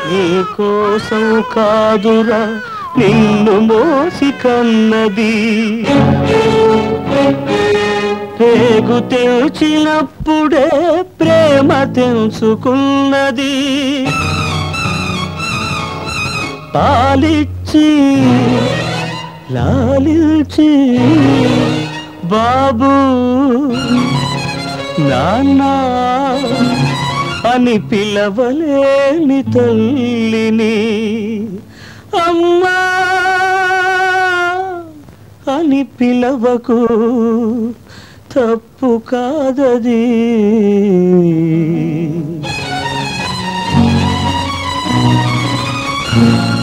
నీ కోసం కాదురా నిన్ను మోసి కన్నది పేగు తెల్చినప్పుడే ప్రేమ తెలుసుకున్నది పాలిచ్చి లాలించి బాబు నాన్న అని పిలవలేని తల్లిని అమ్మా అని పిలవకు తప్పు కాదది ఆ